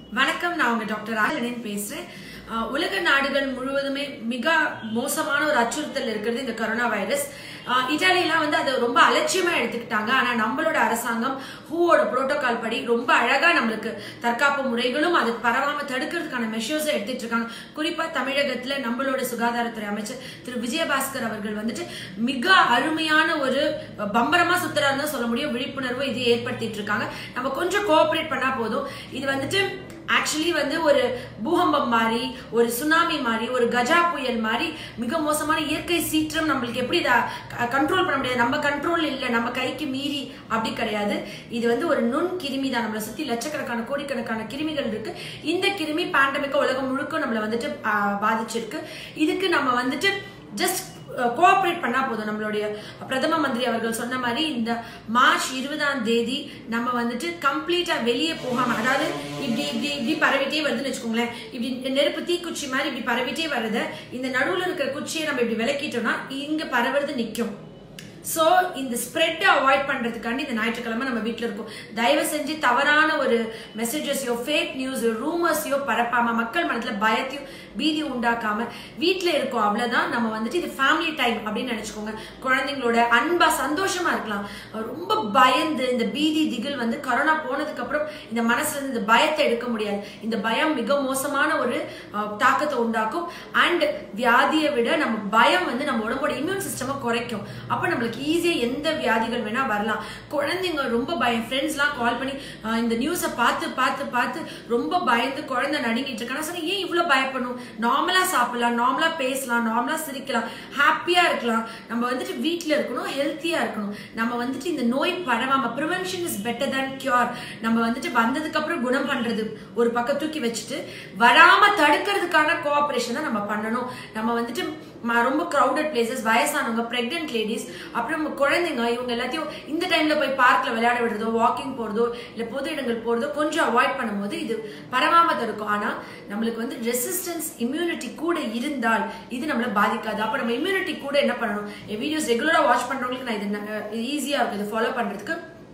வணக்கம் நான் உங்க டாக்டர் ஆலனின் பேசுறேன் அஹ் உலக நாடுகள் முழுவதுமே மிக மோசமான ஒரு அச்சுறுத்தல் இருக்கிறது இந்த கொரோனா வைரஸ் அஹ் இத்தாலியெல்லாம் வந்து அதை ரொம்ப அலட்சியமா எடுத்துக்கிட்டாங்க ஆனா நம்மளோட அரசாங்கம் ஹூவோட புரோட்டோகால் படி ரொம்ப அழகா நம்மளுக்கு தற்காப்பு முறைகளும் அது பரவாம தடுக்கிறதுக்கான மெஷர்ஸ் எடுத்துட்டு இருக்காங்க குறிப்பா தமிழகத்துல நம்மளோட சுகாதாரத்துறை அமைச்சர் திரு விஜயபாஸ்கர் அவர்கள் வந்துட்டு மிக அருமையான ஒரு பம்பரமா சுத்துறாருன்னு தான் சொல்ல முடியும் விழிப்புணர்வு இது ஏற்படுத்திட்டு இருக்காங்க நம்ம கொஞ்சம் கோஆபரேட் பண்ணா போதும் இது வந்துட்டு ஆக்சுவலி வந்து ஒரு பூகம்பம் மாதிரி ஒரு சுனாமி மாதிரி ஒரு கஜா புயல் மாதிரி மிக மோசமான இயற்கை சீற்றம் நம்மளுக்கு எப்படி இதை கண்ட்ரோல் பண்ண முடியாது நம்ம கண்ட்ரோல் இல்லை நம்ம கைக்கு மீறி அப்படி கிடையாது இது வந்து ஒரு நுண் கிருமி தான் நம்மளை சுத்தி லட்சக்கணக்கான கோடிக்கணக்கான கிருமிகள் இருக்கு இந்த கிருமி பேண்டமிக்க உலகம் முழுக்க நம்மளை வந்துட்டு ஆஹ், பாதிச்சிருக்கு இதுக்கு நம்ம வந்துட்டு ஜஸ்ட் கோஆப்ரேட் பண்ணா போதும் நம்மளுடைய பிரதம மந்திரி அவர்கள் சொன்ன மாதிரி இந்த மார்ச் இருபதாம் தேதி நம்ம வந்துட்டு கம்ப்ளீட்டா வெளியே போகாம அதாவது இப்படி இப்படி இப்படி பரவிட்டே வருதுன்னு வச்சுக்கோங்களேன் இப்படி நெருப்பு தீக்குச்சி மாதிரி இப்படி பரவிட்டே வருது இந்த நடுவுல இருக்கிற குச்சியை நம்ம இப்படி விளக்கிட்டோம்னா இங்க பரவுறது நிக்கும் சோ இந்த ஸ்ப்ரெட் அவாய்ட் பண்றதுக்காண்டி இந்த ஞாயிற்றுக்கிழமை நம்ம வீட்ல இருக்கோம் தயவு செஞ்சு தவறான ஒரு மெசேஜஸையோ ஃபேக் நியூஸ் ரூமர்ஸையோ பரப்பாம மக்கள் மனதுல பயத்தையும் பீதியும் உண்டாக்காம வீட்ல இருக்கோம் அவ்வளவுதான் நம்ம வந்துட்டு இது ஃபேமிலி டைம் அப்படின்னு நினைச்சுக்கோங்க குழந்தைங்களோட அன்பா சந்தோஷமா இருக்கலாம் ரொம்ப பயந்து இந்த பீதி திகில் வந்து கொரோனா போனதுக்கு அப்புறம் இந்த மனசுல இருந்து இந்த பயத்தை எடுக்க முடியாது இந்த பயம் மிக மோசமான ஒரு அஹ், தாக்கத்தை உண்டாக்கும் அண்ட் வியாதியை விட நம்ம பயம் வந்து நம்ம உடம்போட இம்யூன் சிஸ்டமை குறைக்கும் அப்ப நம்மளுக்கு ஈஸியா எந்த வியாதிகள் வேணா வரலாம் குழந்தைங்க ரொம்ப பயம் ஃப்ரெண்ட்ஸ்லாம் கால் பண்ணி அஹ், இந்த நியூஸை பார்த்து பார்த்து பார்த்து ரொம்ப பயந்து குழந்தை நடுங்கிட்டு இருக்காங்க சொன்னா ஏன் இவ்வளவு பயப்படணும் நார்மலா சாப்பிடலாம் நார்மலா பேசலாம் நார்மலா சிரிக்கலாம் ஹாப்பியா இருக்கலாம் நம்ம வந்துட்டு வீட்ல இருக்கணும் ஹெல்த்தியா இருக்கணும் நம்ம வந்துட்டு இந்த நோய் பரவாம prevention is better than cure நம்ம வந்துட்டு வந்ததுக்கு அப்புறம் குணம் பண்றது ஒரு பக்கம் தூக்கி வச்சுட்டு வராம தடுக்கிறதுக்கான கோஆபரேஷன் தான் நம்ம பண்ணணும் நம்ம வந்துட்டு ம- ரொம்ப crowded பிளேசஸ் வயசானவங்க பிரெக்னென்ட் லேடிஸ் அப்புறம் குழந்தைங்க இவங்க எல்லாத்தையும் இந்த டைம்ல போய் பார்க்ல விளையாட விடுறதோ வாக்கிங் போறதோ இல்ல பொது இடங்கள் போறதோ கொஞ்சம் அவாய்ட் பண்ணும்போது இது பரவாம தடுக்கும் ஆனா நம்மளுக்கு வந்து ரெசிஸ்டன்ஸ் இம்யூனிட்டி கூட இருந்தால் இது நம்மள பாதிக்காது அப்ப நம்ம இம்யூனிட்டி கூட என்ன பண்ணணும் என் வீடியோஸ் ரெகுலரா வாட்ச் பண்றவங்களுக்கு நான் இது ஈஸியா இருக்கும் இது ஃபாலோ பண்றதுக்கு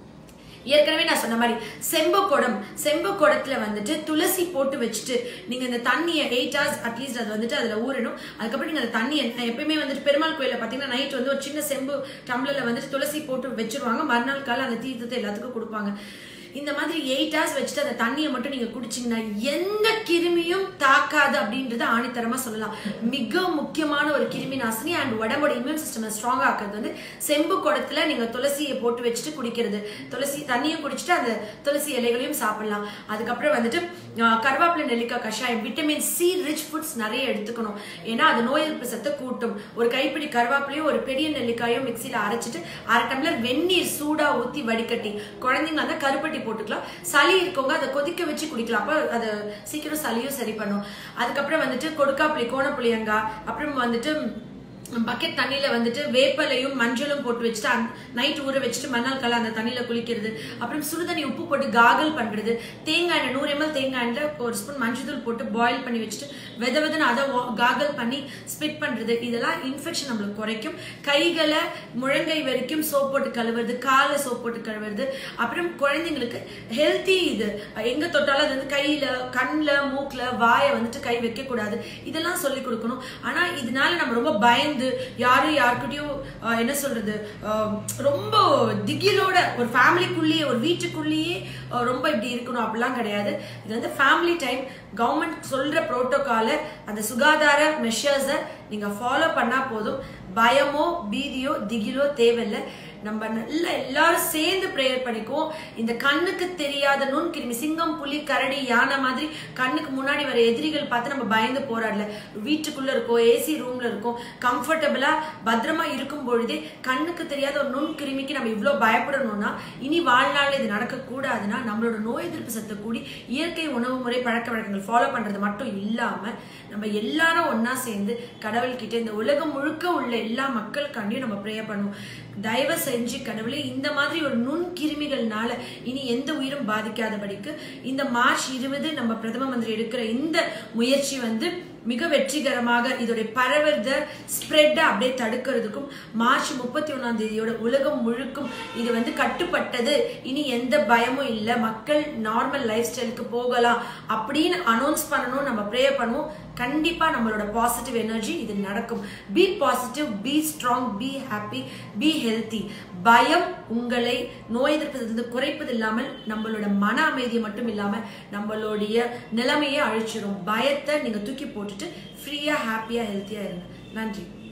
ஏற்கனவே நான் சொன்ன மாதிரி செம்பு குடம் செம்பு குடத்துல வந்துட்டு துளசி போட்டு வச்சுட்டு நீங்க இந்த தண்ணியை எயிட் ஹவர்ஸ் அட்லீஸ்ட் அது வந்துட்டு அதுல ஊறணும் அதுக்கப்புறம் நீங்க அந்த தண்ணியை நான் எப்பயுமே வந்துட்டு பெருமாள் கோயில பாத்தீங்கன்னா நைட் வந்து ஒரு சின்ன செம்பு டம்ளர்ல வந்துட்டு துளசி போட்டு வச்சிருவாங்க மறுநாள் காலை அந்த தீர்த்தத்தை எல்லாத்துக்கும் கொடுப்பாங்க இந்த மாதிரி எயிட் ஹவர்ஸ் வச்சுட்டு அந்த தண்ணியை மட்டும் நீங்க குடிச்சீங்கன்னா எந்த கிருமியும் தாக்காது அப்படின்றத ஆணித்தரமா சொல்லலாம் மிக முக்கியமான ஒரு கிருமி நாசினி அண்ட் உடம்போட இம்யூன் சிஸ்டம் ஸ்ட்ராங் ஆக்குறது வந்து செம்பு குடத்துல நீங்க துளசியை போட்டு வச்சுட்டு குடிக்கிறது துளசி தண்ணியும் குடிச்சிட்டு அந்த துளசி இலைகளையும் சாப்பிடலாம் அதுக்கப்புறம் வந்துட்டு ஆஹ், கருவேப்பிலை நெல்லிக்காய் கஷாயம் விட்டமின் சி ரிச் ஃபுட்ஸ் நிறைய எடுத்துக்கணும் ஏன்னா அது நோய் எதிர்ப்பு சத்தை கூட்டும் ஒரு கைப்பிடி கருவேப்பிலையும் ஒரு பெரிய நெல்லிக்காயும் மிக்சியில அரைச்சிட்டு அரை டம்ளர் வெந்நீர் சூடா ஊத்தி வடிகட்டி குழந்தைங்க அந்த கருப்பட்டி போட்டுக்கலாம் சளி இருக்கவங்க அதை கொதிக்க வச்சு குடிக்கலாம் அப்ப அது சீக்கிரம் சளியும் சரி பண்ணும் அதுக்கப்புறம் வந்துட்டு கொடுக்காப்புளி கோணப்புளியங்காய் அப்புறம் வந்துட்டு பக்கெட் தண்ணியில வந்துட்டு வேப்பலையும் மஞ்சளும் போட்டு வச்சுட்டு நைட் ஊற வச்சுட்டு மறுநாள் காலை அந்த தண்ணியில குளிக்கிறது அப்புறம் சுடுதண்ணி உப்பு போட்டு காகல் பண்றது தேங்காய் எண்ணெய் நூறு எம்எல் தேங்காய் எண்ணெய் ஒரு ஸ்பூன் மஞ்சள் தூள் போட்டு பாயில் பண்ணி வச்சுட்டு வித விதன்னு அதை காகல் பண்ணி ஸ்பிட் பண்றது இதெல்லாம் இன்ஃபெக்ஷன் நம்மளுக்கு குறைக்கும் கைகளை முழங்கை வரைக்கும் சோப் போட்டு கழுவுறது காலை சோப் போட்டு கழுவுறது அப்புறம் குழந்தைங்களுக்கு ஹெல்த்தி இது எங்க தொட்டாலும் அது வந்து கையில கண்ணுல மூக்குல வாயை வந்துட்டு கை வைக்க கூடாது இதெல்லாம் சொல்லி கொடுக்கணும் ஆனா இதனால நம்ம ரொம்ப பயந்து யாரும் யாருக்கிட்டயும் ஆஹ், என்ன சொல்றது ஆஹ், ரொம்ப திகிலோட ஒரு ஃபேமிலிக்குள்ளேயே ஒரு வீட்டுக்குள்ளேயே ஆஹ், ரொம்ப இப்படி இருக்கணும் அப்படிலாம் கிடையாது இது வந்து ஃபேமிலி டைம் கவர்மெண்ட் சொல்ற புரோட்டோகால அந்த சுகாதார மெஷர்ஸை நீங்க ஃபாலோ பண்ணா போதும் பயமோ பீதியோ திகிலோ தேவையில்லை நம்ம நல்லா எல்லாரும் சேர்ந்து ப்ரேயர் பண்ணிக்குவோம் இந்த கண்ணுக்கு தெரியாத நுண்கிருமி சிங்கம் புலி கரடி யானை மாதிரி கண்ணுக்கு முன்னாடி வர எதிரிகள் பார்த்து நம்ம பயந்து போராடல வீட்டுக்குள்ள இருக்கோம் ஏசி ரூம்ல இருக்கோம் கம்ஃபர்டபுளா பத்திரமா இருக்கும் பொழுதே கண்ணுக்கு தெரியாத ஒரு நுண்கிருமிக்கு நம்ம இவ்வளவு பயப்படணும்னா இனி வாழ்நாள்ல இது நடக்க கூடாதுன்னா நம்மளோட நோய் எதிர்ப்பு சத்தை கூடி இயற்கை உணவு முறை பழக்க வழக்கங்கள் ஃபாலோ பண்றது மட்டும் இல்லாம நம்ம எல்லாரும் ஒண்ணா சேர்ந்து கடவுள்கிட்ட இந்த உலகம் முழுக்க உள்ள எல்லா மக்களுக்காண்டியும் நம்ம ப்ரேயர் பண்ணுவோம் தயவு செஞ்சு கடவுளே இந்த மாதிரி ஒரு நுண் கிருமிகள்னால இனி எந்த உயிரும் பாதிக்காதபடிக்கு இந்த மார்ச் இருபது நம்ம பிரதம மந்திரி எடுக்கிற இந்த முயற்சி வந்து மிக வெற்றிகரமாக இதோடைய பரவுறத ஸ்ப்ரெட் அப்படியே தடுக்கிறதுக்கும் மார்ச் முப்பத்தி ஒன்னாம் தேதியோட உலகம் முழுக்கும் இது வந்து கட்டுப்பட்டது இனி எந்த பயமும் இல்லை மக்கள் நார்மல் லைஃப் ஸ்டைலுக்கு போகலாம் அப்படின்னு அனௌன்ஸ் பண்ணணும் நம்ம ப்ரே பண்ணுவோம் கண்டிப்பா நம்மளோட பாசிட்டிவ் எனர்ஜி இது நடக்கும் be positive be strong be happy be healthy பயம் உங்களை நோய் எதிர்ப்பு குறைப்பது இல்லாமல் நம்மளோட மன அமைதியை மட்டும் இல்லாம நம்மளுடைய நிலைமையை அழிச்சிடும் பயத்தை நீங்க தூக்கி போட்டுட்டு ஃப்ரீயா ஹாப்பியா ஹெல்த்தியா இருங்க நன்றி